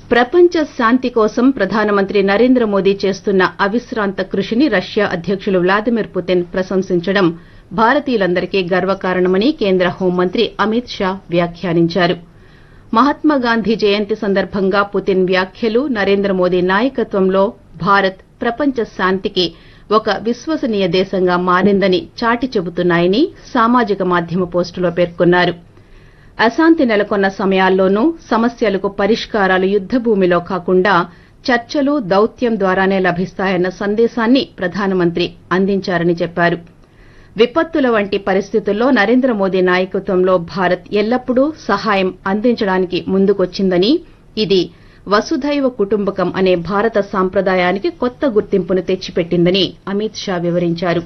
ప్రపంచ శాంతి కోసం ప్రధానమంత్రి నరేంద్ర మోదీ చేస్తున్న అవిశ్రాంత కృషిని రష్యా అధ్యకులు వ్లాదిమిర్ పుతిన్ ప్రశంసించడం భారతీయులందరికీ గర్వకారణమని కేంద్ర హోంమంత్రి అమిత్ షా వ్యాఖ్యానించారు మహాత్మాగాంధీ జయంతి సందర్భంగా పుతిన్ వ్యాఖ్యలు నరేంద్ర మోదీ నాయకత్వంలో భారత్ ప్రపంచ శాంతికి ఒక విశ్వసనీయ దేశంగా మారిందని చాటి చెబుతున్నాయని సామాజిక మాధ్యమ పోస్టులో పేర్కొన్నారు అశాంతి నెలకొన్న సమయాల్లోనూ సమస్యలకు పరిష్కారాలు యుద్దభూమిలో కాకుండా చర్చలు దౌత్యం ద్వారానే లభిస్తాయన్న సందేశాన్ని ప్రధానమంత్రి అందించారని చెప్పారు విపత్తుల వంటి పరిస్థితుల్లో నరేంద్ర మోదీ నాయకత్వంలో భారత్ ఎల్లప్పుడూ సహాయం అందించడానికి ముందుకొచ్చిందని ఇది వసుధైవ కుటుంబకం అనే భారత సాంప్రదాయానికి కొత్త గుర్తింపును తెచ్చిపెట్టిందని అమిత్ షా వివరించారు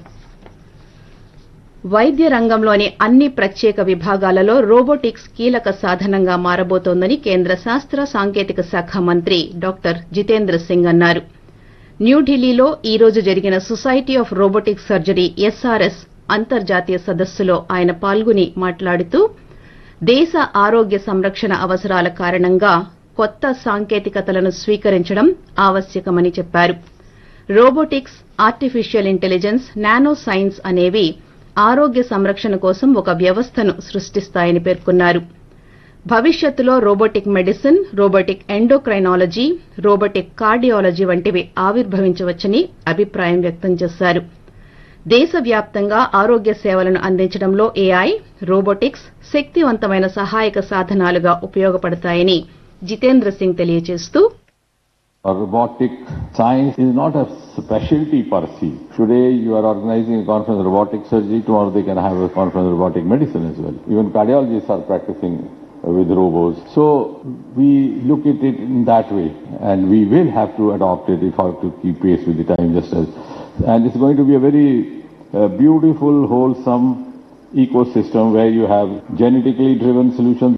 వైద్య రంగంలోని అన్ని ప్రత్యేక విభాగాలలో రోబోటిక్స్ కీలక సాధనంగా మారబోతోందని కేంద్ర శాస్త్ర సాంకేతిక శాఖ మంత్రి డాక్టర్ జితేంద్ర సింగ్ అన్నారు న్యూఢిల్లీలో ఈ రోజు జరిగిన society of robotic surgery SRS అంతర్జాతీయ సదస్సులో ఆయన పాల్గొని మాట్లాడుతూ దేశ ఆరోగ్య సంరక్షణ అవసరాల కారణంగా కొత్త సాంకేతికతలను స్వీకరించడం ఆవశ్యకమని చెప్పారు robotics artificial intelligence nano science అనేవి ఆరోగ్య సంరక్షణ కోసం ఒక వ్యవస్థను సృష్టిస్తాయని పేర్కొన్నారు భవిష్యత్తులో robotic medicine robotic endocrinology robotic cardiology వంటివి ఆవిర్భవించవచ్చని అభిప్రాయం వ్యక్తం చేశారు దేశవ్యాప్తంగా ఆరోగ్య సేవలను అందించడంలో ఏఐ రోబోటిక్స్ శక్తివంతమైన సహాయక సాధనాలుగా ఉపయోగపడతాయని జితేంద్ర సింగ్ తెలియజేస్తూ Or robotic science is not a specialty per se. Today you are organizing a conference on robotic surgery, tomorrow they can have a conference on robotic medicine as well. Even cardiologists are practicing with robots. So we look at it in that way and we will have to adopt it if have to keep pace with the time just as. And it's going to be a very uh, beautiful, wholesome ecosystem where you have genetically driven solutions.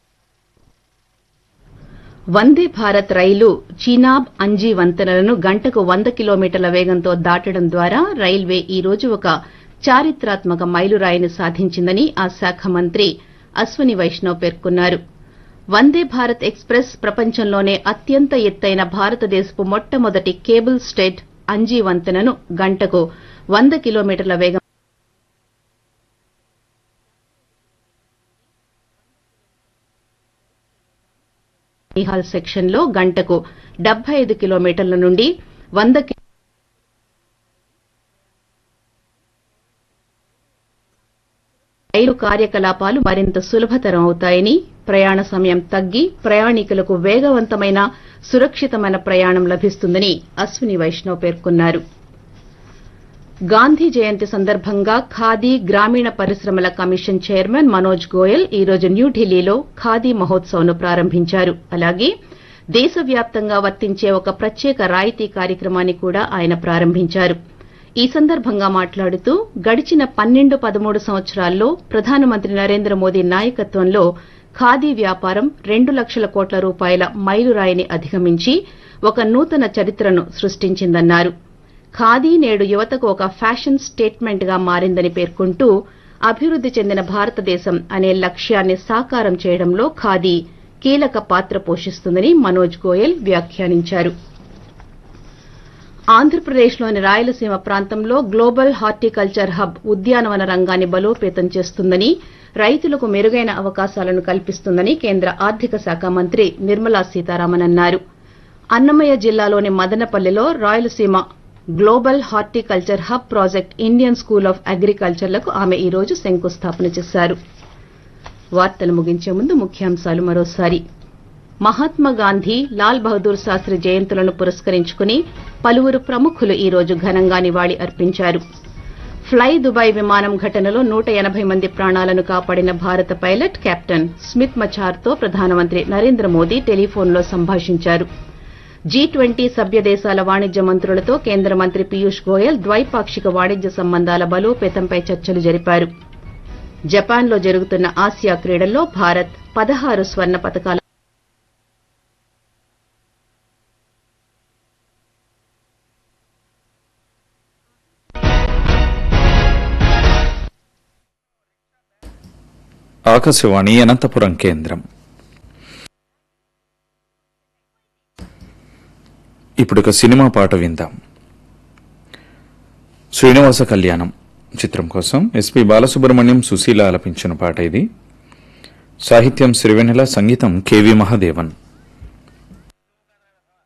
వందే భారత్ రైలు చీనాబ్ అంజీ వంతెనలను గంటకు వంద కిలోమీటర్ల వేగంతో దాటడం ద్వారా railway ఈ రోజు ఒక చారిత్రాత్మక మైలురాయిని సాధించిందని ఆ శాఖ మంత్రి అశ్వని వైష్ణవ్ పేర్కొన్నారు వందే భారత్ ఎక్స్ప్రెస్ ప్రపంచంలోనే అత్యంత ఎత్తైన భారతదేశపు మొట్టమొదటి కేబుల్ స్టేట్ అంజీ వంతెనను గంటకు వంద కిలోమీటర్ల వేగం నిహాల్ సెక్షన్లో గంటకు డెబ్బై ఐదు కిలోమీటర్ల నుండి వంద కి- రైలు కార్యకలాపాలు మరింత సులభతరం అవుతాయని ప్రయాణ సమయం తగ్గి ప్రయాణికులకు వేగవంతమైన సురక్షితమైన ప్రయాణం లభిస్తుందని అశ్విని వైష్ణవ్ పేర్కొన్నారు గాంధీ జయంతి సందర్భంగా ఖాదీ గ్రామీణ పరిశ్రమల కమిషన్ చైర్మన్ మనోజ్ గోయల్ ఈ రోజు న్యూఢిల్లీలో ఖాదీ మహోత్సవ్ను ప్రారంభించారు అలాగే దేశవ్యాప్తంగా వర్తించే ఒక ప్రత్యేక రాయితీ కార్యక్రమాన్ని కూడా ఆయన ప్రారంభించారు ఈ సందర్భంగా మాట్లాడుతూ గడిచిన పన్నెండు పదమూడు సంవత్సరాల్లో ప్రధానమంత్రి నరేంద్ర మోదీ నాయకత్వంలో ఖాదీ వ్యాపారం రెండు లక్షల కోట్ల రూపాయల మైలురాయిని అధిగమించి ఒక నూతన చరిత్రను సృష్టించిందన్నారు ఖాదీ నేడు యువతకు ఒక ఫ్యాషన్ స్టేట్మెంట్ గా మారిందని పేర్కొంటూ అభివృద్ది చెందిన భారతదేశం అనే లక్ష్యాన్ని సాకారం చేయడంలో ఖాదీ కీలక పాత్ర పోషిస్తుందని మనోజ్ గోయల్ వ్యాఖ్యానించారు ఆంధ్రప్రదేశ్లోని రాయలసీమ ప్రాంతంలో గ్లోబల్ హార్టికల్చర్ హబ్ ఉద్యానవన రంగాన్ని బలోపేతం చేస్తుందని రైతులకు మెరుగైన అవకాశాలను కల్పిస్తుందని కేంద్ర ఆర్థిక శాఖ మంత్రి నిర్మలా సీతారామన్ అన్నారు అన్నమయ్య జిల్లాలోని మదనపల్లిలో Rayalaseema global horticulture hub project Indian school of అగ్రికల్చర్లకు ఆమె ఈ రోజు శంకుస్థాపన చేశారు వార్తలు ముగించే ముందు ముఖ్యాంశాలు మరోసారి మహాత్మా గాంధీ లాల్ బహదూర్ శాస్త్రి జయంతులను పురస్కరించుకుని పలువురు ప్రముఖులు ఈ రోజు ఘనంగా నివాళి అర్పించారు ఫ్లై దుబాయ్ విమానం ఘటనలో నూట ఎనబై మంది ప్రాణాలను కాపాడిన భారత పైలట్ కెప్టెన్ స్మిత్ మచార్తో ప్రధానమంత్రి నరేంద్ర మోదీ టెలిఫోన్లో సంభాషించారు జీ ట్వంటీ సభ్య దేశాల వాణిజ్య మంత్రులతో కేంద్ర మంత్రి పీయూష్ గోయల్ ద్వైపాక్షిక వాణిజ్య సంబంధాల బలోపేతంపై చర్చలు జరిపారు జపాన్లో జరుగుతున్న ఆసియా క్రీడల్లో భారత్ పదహారు స్వర్ణ పతకాల ఆకాశవాణి అనంతపురం కేంద్రం ఇప్పుడు ఒక సినిమా పాట విందాం శ్రీనివాస కళ్యాణం చిత్రం కోసం ఎస్పి బాలసుబ్రహ్మణ్యం సుశీల ఆలపించిన పాట ఇది సాహిత్యం సిరివెన్నెల సంగీతం కెవి మహాదేవన్